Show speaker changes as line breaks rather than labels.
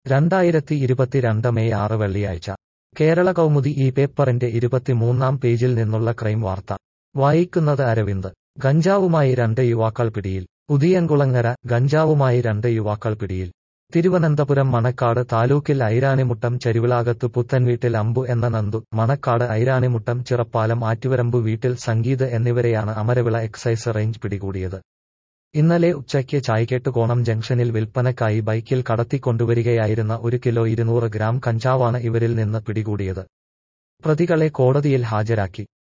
രണ്ടായിരത്തി ഇരുപത്തിരണ്ട് മെയ് ആറ് വെള്ളിയാഴ്ച കേരള കൗമുദി ഈ പേപ്പറിന്റെ ഇരുപത്തിമൂന്നാം പേജിൽ നിന്നുള്ള ക്രൈം വാർത്ത വായിക്കുന്നത് അരവിന്ദ് ഗഞ്ചാവുമായി രണ്ട് യുവാക്കൾ പിടിയിൽ ഉദിയൻകുളങ്ങര ഗഞ്ചാവുമായി രണ്ട് യുവാക്കൾ പിടിയിൽ തിരുവനന്തപുരം മണക്കാട് താലൂക്കിൽ ഐരാണിമുട്ടം ചരിവിളാകത്ത് പുത്തൻവീട്ടിൽ അമ്പു എന്ന നന്ദു മണക്കാട് ഐരാണിമുട്ടം ചിറപ്പാലം ആറ്റുവരമ്പു വീട്ടിൽ സംഗീത് എന്നിവരെയാണ് അമരവിള എക്സൈസ് റേഞ്ച് പിടികൂടിയത് ഇന്നലെ ഉച്ചയ്ക്ക് ചായ്കെട്ടുകോണം ജംഗ്ഷനിൽ വിൽപ്പനക്കായി ബൈക്കിൽ കടത്തിക്കൊണ്ടുവരികയായിരുന്ന ഒരു കിലോ ഇരുന്നൂറ് ഗ്രാം കഞ്ചാവാണ് ഇവരിൽ നിന്ന് പിടികൂടിയത് പ്രതികളെ കോടതിയിൽ ഹാജരാക്കി